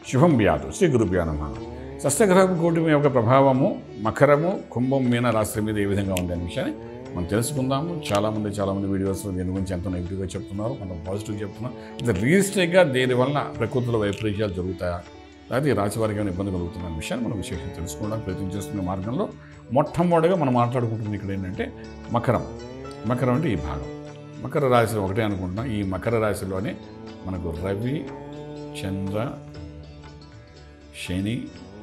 శుభం వ్యాధు శ్రీ గురుభ్యో నమ షష్టగ్రహ కూటమి యొక్క ప్రభావము మకరము కుంభం మీన రాశి మీద ఏ విధంగా ఉంది అనే విషయాన్ని మనం తెలుసుకుందాము చాలామంది చాలామంది వీడియోస్లో దీని గురించి ఎంతో నెగిటివ్గా చెప్తున్నారు కొంత పాజిటివ్గా చెప్తున్నారు ఇది రియలిస్టిక్గా దీని వలన ప్రకృతిలో వైపరీత్యాలు జరుగుతాయా లేకపోతే ఈ రాశి వారికి ఏమైనా ఇబ్బంది కలుగుతున్న విషయాన్ని మనం విశేషంగా తెలుసుకోవడానికి ప్రయత్నం చేస్తున్న మార్గంలో మొట్టమొదటిగా మనం మాట్లాడుకుంటుంది ఇక్కడ ఏంటంటే మకరం మకరం అంటే ఈ భాగం మకర రాశిలో ఒకటే అనుకుంటున్నాం ఈ మకర రాశిలోనే మనకు రవి చంద్ర శని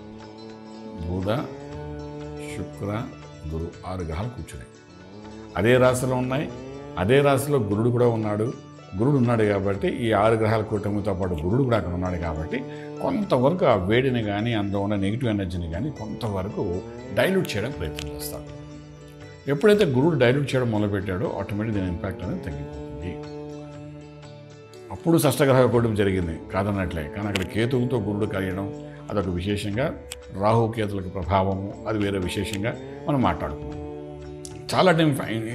బుధ శుక్ర గురు ఆరు గ్రహాలు కూర్చున్నాయి అదే రాశిలో ఉన్నాయి అదే రాశిలో గురుడు కూడా ఉన్నాడు గురుడు ఉన్నాడు కాబట్టి ఈ ఆరు గ్రహాల కూటమితో పాటు గురుడు కూడా అక్కడ ఉన్నాడు కాబట్టి కొంతవరకు ఆ వేడిని కానీ అందులో ఉన్న నెగిటివ్ ఎనర్జీని కానీ కొంతవరకు డైల్యూట్ చేయడానికి ప్రయత్నం చేస్తాడు ఎప్పుడైతే గురుడు డైల్యూట్ చేయడం మొదలుపెట్టాడో ఆటోమేటిక్ దీని ఇంపాక్ట్ అనేది తగ్గిపోతుంది అప్పుడు షష్టగ్రహ కూటమి జరిగింది కాదన్నట్లే కానీ అక్కడ కేతువుతో గురుడు కలియడం అదొక విశేషంగా రాహు కేతులకు ప్రభావము అది వేరే విశేషంగా మనం మాట్లాడుకున్నాం చాలా టైం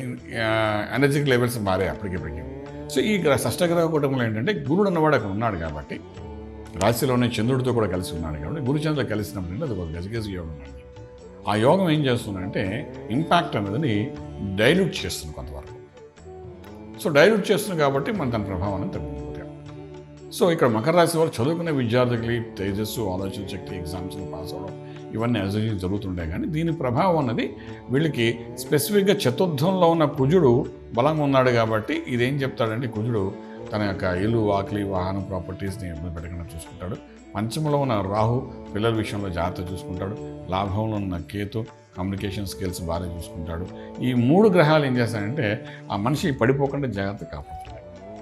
ఎనర్జిక్ లెవెల్స్ మారాయి అప్పటికిప్పటికి సో ఈ గ్రహ షష్టగ్రహ కూటమిలో ఏంటంటే గురుడు అన్నవాడు అక్కడ ఉన్నాడు కాబట్టి రాశిలోనే చంద్రుడితో కూడా కలిసి ఉన్నాడు కాబట్టి గురుచంద్రులు కలిసినప్పుడు ఏంటి అది ఒక గజగజ యోగం అండి ఆ యోగం ఏం చేస్తుందంటే ఇంపాక్ట్ అనేది డైల్యూట్ చేస్తుంది కొంతవరకు సో డైల్యూట్ చేస్తుంది కాబట్టి మన దాని ప్రభావాన్ని తగ్గుతుంది సో ఇక్కడ మకర రాశి వారు చదువుకునే విద్యార్థులకి తేజస్సు ఆలోచన శక్తి ఎగ్జామ్స్లో పాస్ అవ్వడం ఇవన్నీ యాజ్ జరుగుతుంటాయి కానీ దీని ప్రభావం అన్నది వీళ్ళకి స్పెసిఫిక్గా చతుర్థంలో ఉన్న కుజుడు బలంగా ఉన్నాడు కాబట్టి ఇదేం చెప్తాడంటే కుజుడు తన యొక్క ఇల్లు వాకిలి వాహనం ప్రాపర్టీస్ని ఇబ్బంది పెట్టకుండా చూసుకుంటాడు పంచమంలో ఉన్న రాహు పిల్లల విషయంలో జాగ్రత్త చూసుకుంటాడు లాభంలో ఉన్న కేతు కమ్యూనికేషన్ స్కిల్స్ బాగా చూసుకుంటాడు ఈ మూడు గ్రహాలు ఏం చేస్తాయంటే ఆ మనిషి పడిపోకుండా జాగ్రత్త కాపాడుతాయి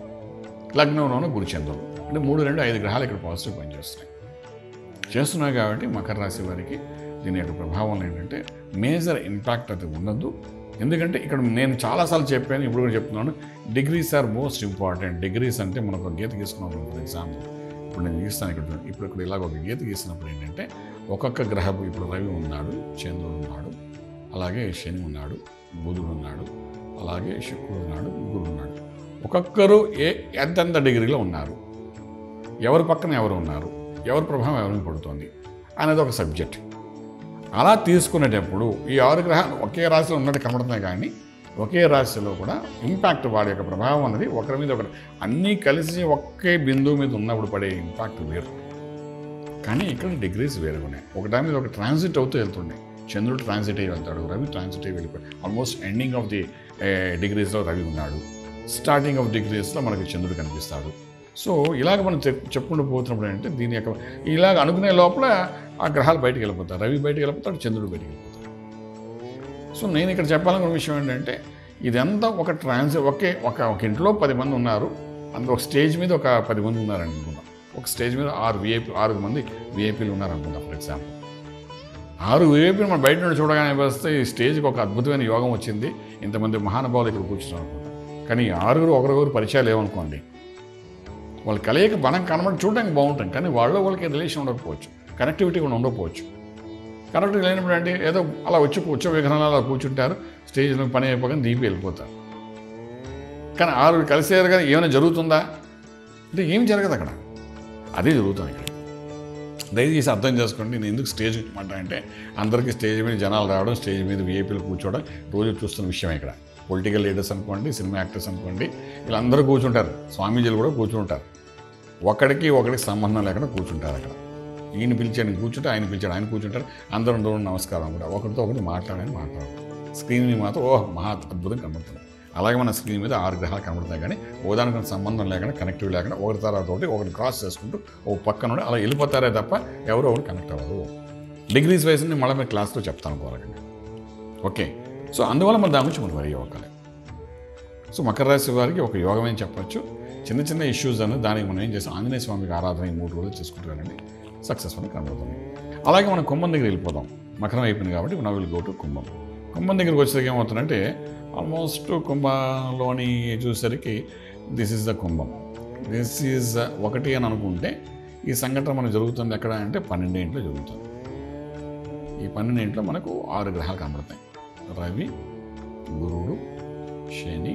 లగ్నంలోనూ గురుచంద్రుడు అంటే మూడు రెండు ఐదు గ్రహాలు ఇక్కడ పాజిటివ్ పనిచేస్తున్నాయి చేస్తున్నాయి కాబట్టి మకర రాశి వారికి దీని యొక్క ప్రభావం ఏంటంటే మేజర్ ఇంపాక్ట్ అది ఉండదు ఎందుకంటే ఇక్కడ నేను చాలాసార్లు చెప్పాను ఇప్పుడు కూడా చెప్తున్నాను degrees are most important degrees అంటే మనకు ఒక గీత గీసుకున్నాం ఫర్ ఎగ్జాంపుల్ ఇప్పుడు నేను గీస్తాను ఇక్కడ చూడండి. ఇప్పుడు ఇక్కడ ఇలాగ ఒక గీత గీసినప్పుడు ఏంటంటే ఒక్కొక్క గ్రహం ఇప్పుడు రవి ఉన్నాడు చంద్రుడు ఉన్నాడు అలాగే శని ఉన్నాడు బుధుడు ఉన్నాడు అలాగే శుక్రుడు ఉన్నాడు గురుడు ఉన్నాడు ఒక్కొక్కరు ఏ ఎంతెంత డిగ్రీలో ఉన్నారు ఎవరి పక్కన ఎవరు ఉన్నారు ఎవరి ప్రభావం ఎవరిని పడుతుంది అనేది ఒక సబ్జెక్ట్ అలా తీసుకునేటప్పుడు ఈ ఆరు గ్రహాలు ఒకే రాశిలో ఉన్నట్టు కనబడుతున్నాయి కానీ ఒకే రాశిలో కూడా ఇంపాక్ట్ వాడి యొక్క ప్రభావం అనేది ఒకరి మీద ఒకటి అన్నీ కలిసి ఒకే బిందువు మీద ఉన్నప్పుడు పడే ఇంపాక్ట్ వేరు కానీ ఇక్కడ డిగ్రీస్ వేరుగా ఉన్నాయి ఒకటి మీద ఒక ట్రాన్సిట్ అవుతూ వెళ్తున్నాయి చంద్రుడు ట్రాన్సిట్ అయ్యి వెళ్తాడు రవి ట్రాన్సిట్ అయ్యి వెళ్ళిపోయాడు ఆల్మోస్ట్ ఎండింగ్ ఆఫ్ ది డిగ్రీస్లో రవి ఉన్నాడు స్టార్టింగ్ ఆఫ్ డిగ్రీస్లో మనకి చంద్రుడు కనిపిస్తాడు సో ఇలాగ మనం చెప్ చెప్పుకుంటూ పోతున్నప్పుడు ఏంటంటే దీని యొక్క ఇలాగ అనుకునే లోపల ఆ గ్రహాలు బయటికి వెళ్ళిపోతారు రవి బయటికి వెళ్ళిపోతాడు చంద్రుడు బయటికి వెళ్ళిపోతాడు సో నేను ఇక్కడ చెప్పాలనుకున్న విషయం ఏంటంటే ఇదంతా ఒక ట్రాన్స్ ఒకే ఒక ఒక ఇంట్లో పది మంది ఉన్నారు అందులో ఒక స్టేజ్ మీద ఒక పది మంది ఉన్నారు అనుకుందాం ఒక స్టేజ్ మీద ఆరు విఐపీ ఆరు మంది విఐపీలు ఉన్నారు అనుకుందాం ఫర్ ఎగ్జాంపుల్ ఆరు విఐపీలు మనం బయట నుండి చూడగానే వస్తే ఈ స్టేజ్కి ఒక అద్భుతమైన యోగం వచ్చింది ఇంతమంది మహానుభావులు ఇక్కడ కూర్చున్నారు అనుకుంటాం కానీ ఈ ఆరుగురు ఒకరికొకరు పరిచయాలు ఏమనుకోండి వాళ్ళ కలయిక బలం కనబడి చూడడానికి బాగుంటుంది కానీ వాళ్ళ వాళ్ళకి రిలేషన్ ఉండకపోవచ్చు కనెక్టివిటీ కూడా ఉండకపోవచ్చు కనెక్టివిటీ లేనప్పుడు అంటే ఏదో అలా వచ్చి కూర్చో విఘ్నాలు అలా కూర్చుంటారు స్టేజ్లో పని అయిపోగానే దీపి వెళ్ళిపోతారు కానీ ఆరు కలిసేరు కానీ ఏమైనా జరుగుతుందా అంటే ఏం జరగదు అక్కడ అదే జరుగుతుంది ఇక్కడ దయచేసి అర్థం చేసుకోండి నేను ఎందుకు స్టేజ్ మాట అంటే అందరికీ స్టేజ్ మీద జనాలు రావడం స్టేజ్ మీద విఐపీలు కూర్చోవడం రోజు చూస్తున్న విషయం ఇక్కడ పొలిటికల్ లీడర్స్ అనుకోండి సినిమా యాక్టర్స్ అనుకోండి వీళ్ళందరూ కూర్చుంటారు స్వామీజీలు కూడా కూర్చుంటారు ఒకడికి ఒకడికి సంబంధం లేకుండా కూర్చుంటారు అక్కడ ఈయన పిలిచాడు ఈయన కూర్చుంటే ఆయన పిలిచాడు ఆయన కూర్చుంటారు అందరూ దూరం నమస్కారం కూడా ఒకరితో ఒకటి మాట్లాడని మాట్లాడు స్క్రీన్ మీద మాత్రం ఓహ్ మహా అద్భుతం కనబడుతుంది అలాగే మన స్క్రీన్ మీద ఆరు గ్రహాలు కనబడుతాయి కానీ ఓదానికి సంబంధం లేకుండా కనెక్టివ్ లేకుండా ఒకటి తర్వాత ఒకటి ఒకటి క్రాస్ చేసుకుంటూ ఓ పక్కన ఉండి అలా వెళ్ళిపోతారే తప్ప ఎవరో ఒకరు కనెక్ట్ అవ్వరు డిగ్రీస్ వైజ్ మళ్ళీ మీరు క్లాస్లో చెప్తాను కోరకండి ఓకే సో అందువల్ల మన దాని గురించి మనం వరి అవ్వకాలి సో మకర రాశి వారికి ఒక యోగం ఏం చెప్పొచ్చు చిన్న చిన్న ఇష్యూస్ అనేది దానికి మనం ఏం చేస్తాం ఆంజనేయ స్వామికి ఆరాధన ఈ మూడు రోజులు చేసుకుంటూ వెళ్ళండి సక్సెస్ఫుల్ కనబడుతుంది అలాగే మనం కుంభం దగ్గర వెళ్ళిపోదాం మకరం అయిపోయింది కాబట్టి మనం విల్ గో టు కుంభం కుంభం దగ్గరికి వచ్చేసరికి ఏమవుతుందంటే ఆల్మోస్ట్ కుంభంలోని చూసేసరికి దిస్ ఈజ్ ద కుంభం దిస్ ఈజ్ ఒకటి అని అనుకుంటే ఈ సంఘటన మనకు జరుగుతుంది ఎక్కడ అంటే పన్నెండు ఇంట్లో జరుగుతుంది ఈ పన్నెండు ఇంట్లో మనకు ఆరు గ్రహాలు కనబడతాయి రవి గురుడు శని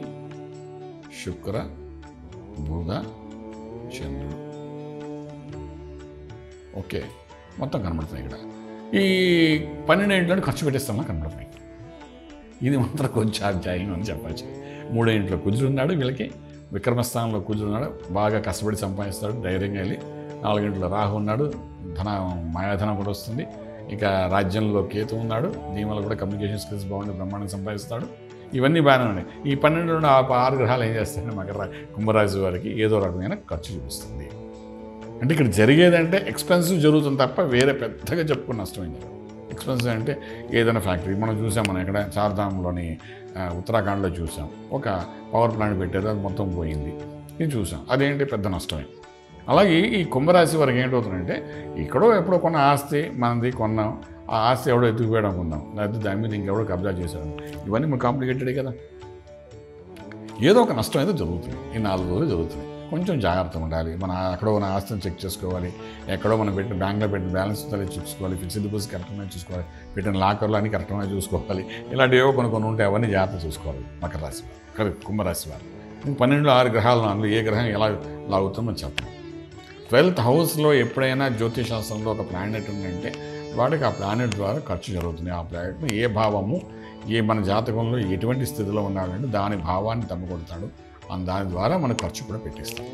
శుక్ర బుధ చంద్రుడు ఓకే మొత్తం కనబడుతున్నాయి ఇక్కడ ఈ పన్నెండు ఇంట్లో ఖర్చు పెట్టేస్తామని కనబడుతున్నాయి ఇది మాత్రం కొంచెం అధ్యాయం అని చెప్పచ్చు మూడో ఇంట్లో కుజుడున్నాడు వీళ్ళకి విక్రమస్థానంలో కుజుడున్నాడు బాగా కష్టపడి సంపాదిస్తాడు ధైర్యంగా వెళ్ళి నాలుగింట్లో రాహు ఉన్నాడు ధన మాయాధనం కూడా వస్తుంది ఇక రాజ్యంలో కేతు ఉన్నాడు దీనివల్ల కూడా కమ్యూనికేషన్ స్కిల్స్ బాగుంది బ్రహ్మాండం సంపాదిస్తాడు ఇవన్నీ బాగానే ఉన్నాయి ఈ పన్నెండు నుండి ఆ ఆరు గ్రహాలు ఏం చేస్తాయంటే మకర రా- కుంభరాశి వారికి ఏదో రకమైన ఖర్చు చూపిస్తుంది అంటే ఇక్కడ జరిగేదంటే ఎక్స్పెన్సివ్ జరుగుతుంది తప్ప వేరే పెద్దగా చెప్పుకుని నష్టం ఏం జరగదు ఎక్స్పెన్సివ్ అంటే ఏదైనా ఫ్యాక్టరీ మనం చూసాం మనం ఇక్కడ చార్ధామ్లోని ఆ, ఉత్తరాఖండ్లో చూసాం ఒక పవర్ ప్లాంట్ పెట్టారు అది మొత్తం పోయింది ఇది చూసాం అదేంటి పెద్ద నష్టమే అలాగే ఈ కుంభరాశి వరకు ఏంటవుతుందంటే ఇక్కడో ఎప్పుడో కొన్న ఆస్తి మనది కొన్నాం ఆ ఆస్తి ఎవడో ఎత్తుకుపోయాడు అనుకుందాం లేకపోతే దాని మీద ఇంకెవడో కబ్జా చేశాడు ఇవన్నీ మనకు కాంప్లికేటెడే కదా ఏదో ఒక నష్టం అయితే జరుగుతుంది ఈ నాలుగు రోజులు జరుగుతుంది కొంచెం జాగ్రత్తగా ఉండాలి మన అక్కడో ఉన్న ఆస్తిని చెక్ చేసుకోవాలి ఎక్కడో మనం పెట్టిన బ్యాంక్లో పెట్టిన బ్యాలెన్స్ ఉందో లేదో చూసుకోవాలి ఫిక్స్డ్ డిపాజిట్ కరెక్ట్గా చూసుకోవాలి పెట్టిన లాకర్లు అన్ని కరెక్ట్గా చూసుకోవాలి ఇలాంటివి ఏవో కొన్ని కొన్ని ఉంటాయి అవన్నీ జాగ్రత్త చూసుకోవాలి మకర రాశి వారు కరెక్ట్ కుంభరాశి వారు ఇంక పన్నెండులో ఆరు గ్రహాలు అందులో ఏ గ్రహం ఎలా లాగుతుందో మనం చెప్పాలి ట్వెల్త్ హౌస్లో ఎప్పుడైనా జ్యోతిష్ శాస్త్రంలో ఒక ప్లానెట్ ఉందంటే వాడికి ఆ ప్లానెట్ ద్వారా ఖర్చు జరుగుతుంది ఆ ప్లానెట్ని ఏ భావము ఏ మన జాతకంలో ఎటువంటి స్థితిలో ఉన్నాడంటే దాని భావాన్ని తమ్ముకొడతాడు ఆ దాని ద్వారా మన ఖర్చు కూడా పెట్టిస్తాం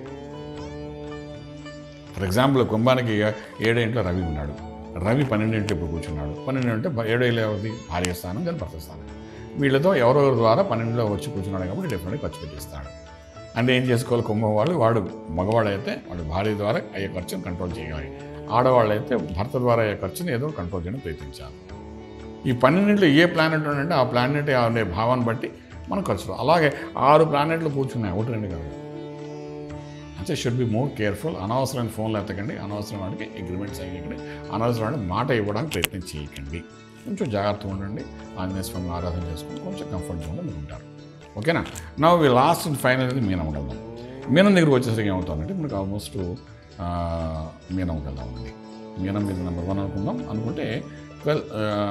ఫర్ ఎగ్జాంపుల్ కుంభానికి ఏడో ఇంట్లో రవి ఉన్నాడు రవి పన్నెండింటి ఇప్పుడు కూర్చున్నాడు పన్నెండు అంటే ఏడో ఇల్లు ఎవరిది భార్య స్థానం కానీ భర్త స్థానం వీళ్ళతో ఎవరెవరి ద్వారా పన్నెండులో వచ్చి కూర్చున్నాడు కాబట్టి డెఫినెట్గా ఖర్చు పెట్టిస్తాడు అంటే ఏం చేసుకోవాలి కుంభం వాళ్ళు వాడు మగవాడు అయితే వాడు భార్య ద్వారా అయ్యే ఖర్చును కంట్రోల్ చేయాలి ఆడవాళ్ళు అయితే భర్త ద్వారా అయ్యే ఖర్చుని ఏదో కంట్రోల్ చేయడం ప్రయత్నించాలి ఈ పన్నెండింటిలో ఏ ప్లానెట్ ఉందంటే ఆ ప్లానెట్ ఉండే భావాన్ని బట్టి మనం ఖర్చు అలాగే ఆరు ప్లానెట్లు కూర్చున్నాయి ఒకటి రెండు కాదు అంటే షుడ్ బి మోర్ కేర్ఫుల్ అనవసరమైన ఫోన్లు ఎత్తకండి అనవసరం వాడికి అగ్రిమెంట్స్ అయ్యండి అనవసరం వాడికి మాట ఇవ్వడానికి ప్రయత్నం చేయకండి కొంచెం జాగ్రత్తగా ఉండండి ఆంజనేయ స్వామి ఆరాధన చేసుకుని కొంచెం కంఫర్ట్ జోన్లో మీరు ఉంటారు ఓకేనా నా వి లాస్ట్ అండ్ ఫైనల్ అనేది మీనం వెళ్దాం మీనం దగ్గరికి వచ్చేసరికి ఏమవుతుందంటే మనకు ఆల్మోస్ట్ మీనంకి వెళ్దాం ఉంది మీనం మీద నెంబర్ వన్ అనుకుందాం అనుకుంటే ట్వెల్వ్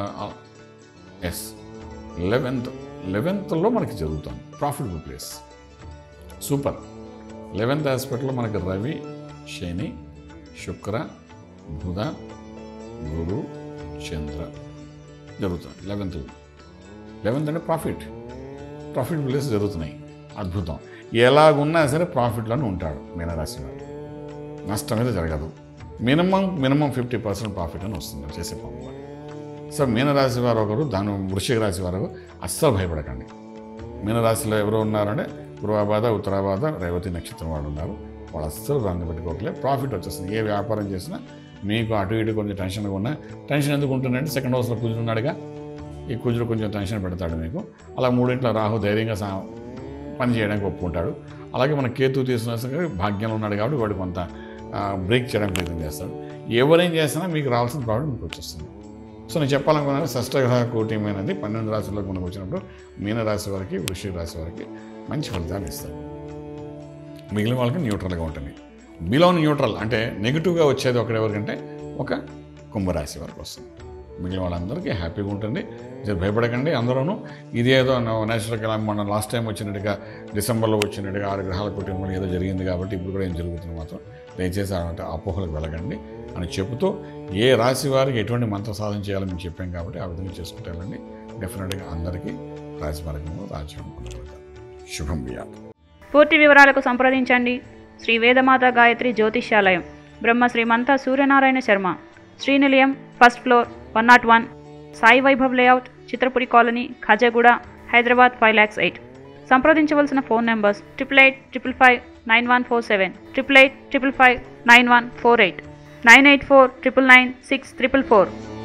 ఎస్ లెవెన్త్ లెవెన్త్లో మనకి జరుగుతుంది ప్రాఫిటబుల్ ప్లేస్ సూపర్ లెవెన్త్ ఆస్పెక్ట్లో మనకి రవి శని శుక్ర బుధ గురు చంద్ర జరుగుతుంది లెవెన్త్ లెవెన్త్ అంటే ప్రాఫిట్ ప్రాఫిట్ ప్లేస్ జరుగుతున్నాయి అద్భుతం ఎలాగున్నా సరే ప్రాఫిట్లోనే ఉంటాడు మీనరాశి వాడు నష్టం అయితే జరగదు minimum minimum fifty percent profit అని వస్తుంది చేసే పనులు వాడు. సో మీనరాశి వారు ఒకరు దాని వృశ్చిక రాశి వారు అస్సలు భయపడకండి మీనరాశిలో ఎవరు ఉన్నారంటే పూర్వాబాధ ఉత్తరాబాధ రేవతి నక్షత్రం వాళ్ళు ఉన్నారు వాళ్ళు అస్సలు రంగు పెట్టుకోకలే ప్రాఫిట్ వచ్చేస్తుంది ఏ వ్యాపారం చేసినా మీకు అటు ఇటు కొంచెం టెన్షన్గా ఉన్నా టెన్షన్ ఎందుకు ఉంటుందంటే సెకండ్ హౌస్లో కూర్చున్నాడుగా ఈ కుజుడు కొంచెం టెన్షన్ పెడతాడు మీకు అలా మూడింట్లో రాహు ధైర్యంగా సా పని చేయడానికి ఒప్పుకుంటాడు అలాగే మన కేతు తీసుకున్న సరే భాగ్యంలో ఉన్నాడు కాబట్టి వాడు కొంత ఆ, బ్రేక్ చేయడానికి ప్రయత్నం చేస్తాడు ఎవరేం చేసినా మీకు రావాల్సిన ప్రాబ్లం మీకు వచ్చేస్తుంది సో నేను చెప్పాలనుకున్నాను షష్టగ్రహ కూటమైనది పన్నెండు రాశుల్లోకి మనకు వచ్చినప్పుడు మీనరాశి వారికి వృషిక రాశి వారికి మంచి ఫలితాలు ఇస్తాయి మిగిలిన వాళ్ళకి న్యూట్రల్గా ఉంటుంది బిలో న్యూట్రల్ అంటే నెగిటివ్గా వచ్చేది ఒకటి ఎవరికంటే ఒక కుంభరాశి వారికి వస్తుంది మిగిలిన వాళ్ళందరికీ హ్యాపీగా ఉంటుంది జర భయపడకండి అందరూ ఇదేదో నేచురల్ కలాం మన లాస్ట్ టైం వచ్చినట్టుగా డిసెంబర్లో వచ్చినట్టుగా ఆరు గ్రహాల కుటుంబంలో ఏదో జరిగింది కాబట్టి ఇప్పుడు కూడా ఏం జరుగుతుంది మాత్రం దయచేసి అలాంటి అపోహలకు వెళ్ళకండి అని చెబుతూ ఏ రాశి వారికి ఎటువంటి మంత్ర సాధన చేయాలని మేము చెప్పాం కాబట్టి ఆ విధంగా చేసుకుంటే వెళ్ళండి డెఫినెట్గా అందరికీ రాశి మార్గంలో రాజ్యం పొందగలుగుతారు శుభం బియాత్ పూర్తి వివరాలకు సంప్రదించండి Shri Vedamata Gayatri Jyotishyalayam Brahma Srimantha Suryanarayana Sharma Srinilayam first floor one nought one Sai Vaibhav layout Chitrapuri colony Khajaguda Hyderabad five lakhs eight సంప్రదించవలసిన phone numbers triple eight triple five nine one four seven triple eight triple five nine one four eight nine eight four triple nine six triple four